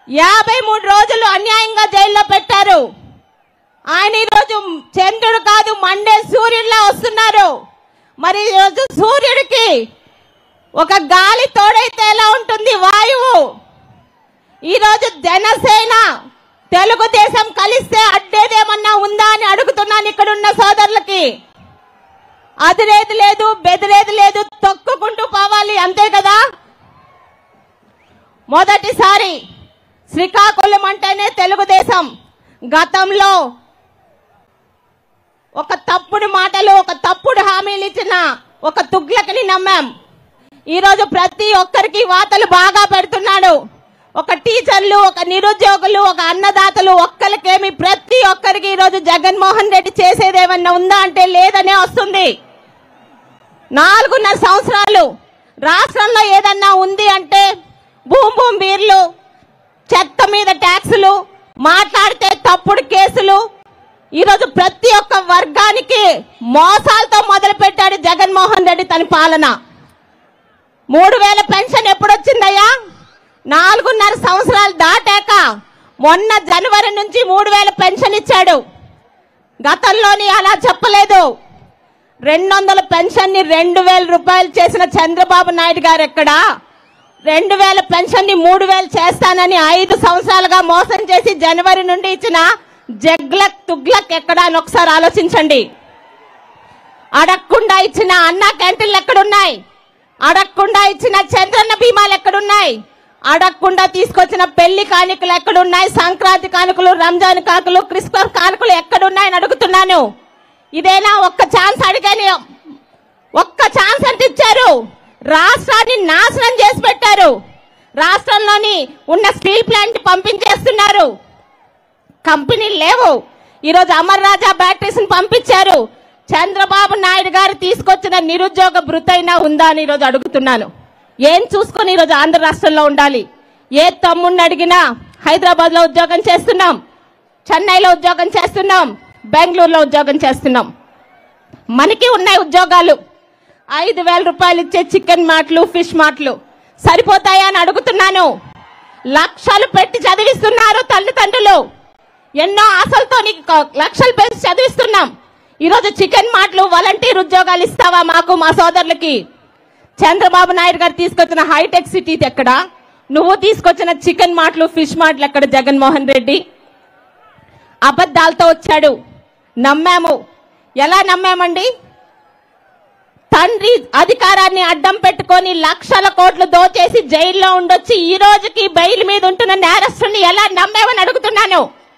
యాభై మూడు రోజులు అన్యాయంగా జైల్లో పెట్టారు ఆయన ఈరోజు చంద్రుడు కాదు మండే సూర్యుడిలా వస్తున్నారు మరి ఈరోజు సూర్యుడికి ఒక గాలి తోడైతే ఎలా ఉంటుంది వాయువు ఈరోజు జనసేన తెలుగుదేశం కలిస్తే అడ్డేదేమన్నా ఉందా అని అడుగుతున్నాను ఇక్కడున్న సోదరులకి అదిరేది లేదు బెదిరేది లేదు తొక్కుకుంటూ పోవాలి అంతే కదా మొదటిసారి శ్రీకాకుళం అంటేనే తెలుగుదేశం గతంలో ఒక తప్పుడు మాటలు ఒక తప్పుడు హామీలు ఇచ్చిన ఒక తుగ్లకని నమ్మాం ఈరోజు ప్రతి ఒక్కరికి వాతలు బాగా పెడుతున్నాడు ఒక టీచర్లు ఒక నిరుద్యోగులు ఒక అన్నదాతలు ఒక్కరికేమి ప్రతి ఒక్కరికి ఈరోజు జగన్మోహన్ రెడ్డి చేసేదేమన్నా ఉందా అంటే లేదనే వస్తుంది నాలుగున్నర సంవత్సరాలు రాష్ట్రంలో ఏదన్నా ఉంది అంటే భూమ్ భూమ్ బీర్లు చెత్త మీద ట్యాక్సులు మాట్లాడితే తప్పుడు కేసులు ఈరోజు ప్రతి ఒక్క వర్గానికి మోసాలతో మొదలు పెట్టాడు జగన్మోహన్ రెడ్డి తన పాలన మూడు వేల పెన్షన్ ఎప్పుడు వచ్చిందయ్యా నాలుగున్నర సంవత్సరాలు దాటాక మొన్న జనవరి నుంచి మూడు వేల పెన్షన్ ఇచ్చాడు గతంలోని అలా చెప్పలేదు రెండు వందల పెన్షన్ ని రెండు వేల రూపాయలు చేసిన చంద్రబాబు నాయుడు గారు ఎక్కడా రెండు వేల పెన్షన్ ని మూడు వేలు చేస్తానని ఐదు సంవత్సరాలుగా మోసం చేసి జనవరి నుండి ఇచ్చిన జగ్లక్ తుగ్లక్ ఎక్కడా అని ఒకసారి ఆలోచించండి అడగకుండా ఇచ్చిన అన్నా క్యాంటీన్లు ఎక్కడున్నాయి అడగకుండా ఇచ్చిన చంద్రన్న బీమాలు ఎక్కడున్నాయి అడగకుండా తీసుకొచ్చిన పెళ్లి కానుకలు ఎక్కడున్నాయి సంక్రాంతి కానుకలు రంజాన్ కానుకలు క్రిస్మస్ కానుకలు ఎక్కడున్నాయని అడుగుతున్నాను ఇదేనా ఒక్క ఛాన్స్ అడిగాని ఒక్క ఛాన్స్ అంటే ఇచ్చారు రాష్ట్రాన్ని నాశనం చేసి పెట్టారు రాష్ట్రంలోని ఉన్న స్టీల్ ప్లాంట్ పంపించేస్తున్నారు కంపెనీలు లేవు ఈరోజు అమర్ రాజా బ్యాటరీస్ ని పంపించారు చంద్రబాబు నాయుడు గారు తీసుకొచ్చిన నిరుద్యోగ భృతైనా ఉందా అని ఈరోజు అడుగుతున్నాను ఏం చూసుకొని ఈరోజు ఆంధ్ర రాష్ట్రంలో ఉండాలి ఏ తమ్ముడిని అడిగినా హైదరాబాద్ లో ఉద్యోగం చేస్తున్నాం చెన్నైలో ఉద్యోగం చేస్తున్నాం బెంగళూరులో ఉద్యోగం చేస్తున్నాం మనకి ఉన్నాయి ఉద్యోగాలు ఐదు వేల రూపాయలు ఇచ్చే చికెన్ మాటలు ఫిష్ మాటలు సరిపోతాయా అని అడుగుతున్నాను లక్షలు పెట్టి చదివిస్తున్నారు తల్లిదండ్రులు ఎన్నో ఆశలతో నీకు లక్షలు పెట్టి చదివిస్తున్నాం ఈరోజు చికెన్ మాటలు వాలంటీర్ ఉద్యోగాలు ఇస్తావా మాకు మా సోదరులకి చంద్రబాబు నాయుడు గారు తీసుకొచ్చిన హైటెక్ సిటీ ఎక్కడ నువ్వు తీసుకొచ్చిన చికెన్ మాటలు ఫిష్ మాటలు ఎక్కడ జగన్మోహన్ రెడ్డి అబద్ధాలతో వచ్చాడు నమ్మాము ఎలా నమ్మామండి తండ్రి అధికారాన్ని అడ్డం పెట్టుకొని లక్షల కోట్లు దోచేసి జైల్లో ఉండొచ్చి ఈ రోజుకి బెయిల్ మీద ఉంటున్న నేరస్తుని ఎలా నమ్మామని అడుగుతున్నాను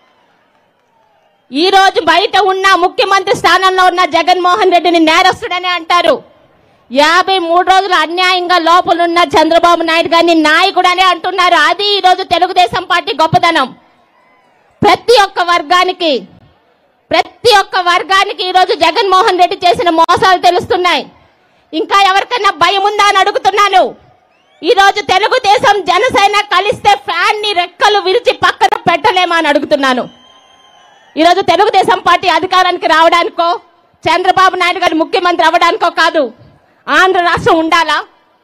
ఈ రోజు బయట ఉన్న ముఖ్యమంత్రి స్థానంలో ఉన్న జగన్మోహన్ రెడ్డిని నేరస్తుడని అంటారు యాభై మూడు రోజులు అన్యాయంగా లోపలున్న చంద్రబాబు నాయుడు గారిని నాయకుడని అంటున్నారు అది ఈ రోజు తెలుగుదేశం పార్టీ గొప్పదనం ప్రతి ఒక్క వర్గానికి ప్రతి ఒక్క వర్గానికి ఈరోజు జగన్మోహన్ రెడ్డి చేసిన మోసాలు తెలుస్తున్నాయి ఇంకా ఎవరికైనా భయం ఉందా అని అడుగుతున్నాను ఈరోజు తెలుగుదేశం జనసేన కలిస్తే ఫ్యాన్ ని రెక్కలు విరిచి పక్కన పెట్టలేమా అని అడుగుతున్నాను ఈరోజు తెలుగుదేశం పార్టీ అధికారానికి రావడానికో చంద్రబాబు నాయుడు గారు ముఖ్యమంత్రి అవ్వడానికో కాదు ఆంధ్ర రాష్ట్రం ఉండాలా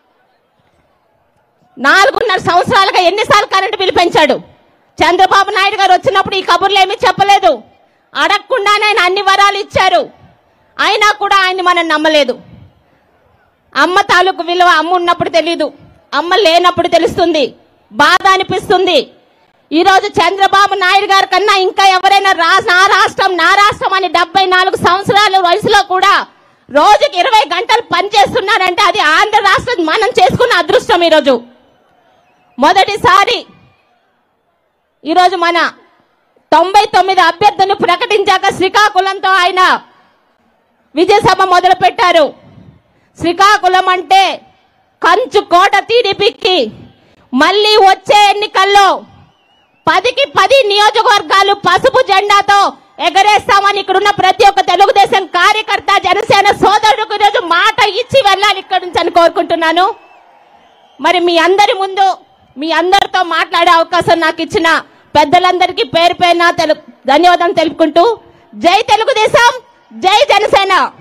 నాలుగున్నర సంవత్సరాలుగా ఎన్నిసార్లు కరెంటు బిల్లు పెంచాడు చంద్రబాబు నాయుడు గారు వచ్చినప్పుడు ఈ కబుర్లు ఏమీ చెప్పలేదు అడగకుండానే ఆయన అన్ని వరాలు ఇచ్చారు అయినా కూడా ఆయన మనం నమ్మలేదు అమ్మ తాలూకు విలువ అమ్మ ఉన్నప్పుడు తెలీదు అమ్మ లేనప్పుడు తెలుస్తుంది బాధ అనిపిస్తుంది ఈ రోజు చంద్రబాబు నాయుడు గారి కన్నా ఇంకా ఎవరైనా రా నా రాష్ట్రం నా రాష్ట్రం అని డెబ్బై నాలుగు సంవత్సరాల వయసులో కూడా రోజుకి ఇరవై గంటలు పనిచేస్తున్నారంటే అది ఆంధ్ర రాష్ట్రం మనం చేసుకున్న అదృష్టం ఈరోజు మొదటిసారి ఈరోజు మన తొంభై తొమ్మిది అభ్యర్థులను ప్రకటించాక శ్రీకాకుళంతో ఆయన విజయసభ మొదలు పెట్టారు శ్రీకాకుళం అంటే కంచు కోట టీడీపీకి మళ్ళీ వచ్చే ఎన్నికల్లో పదికి పది నియోజకవర్గాలు పసుపు జెండాతో ఎగరేస్తామని ఇక్కడున్న ప్రతి ఒక్క తెలుగుదేశం కార్యకర్త జనసేన సోదరుడికి ఈరోజు మాట ఇచ్చి వెళ్ళాలి ఇక్కడి నుంచి అని కోరుకుంటున్నాను మరి మీ అందరి ముందు మీ అందరితో మాట్లాడే అవకాశం నాకు ఇచ్చిన పెద్దలందరికీ పేరు పేరున తెలు ధన్యవాదం తెలుపుకుంటూ జై తెలుగుదేశం జై జనసేన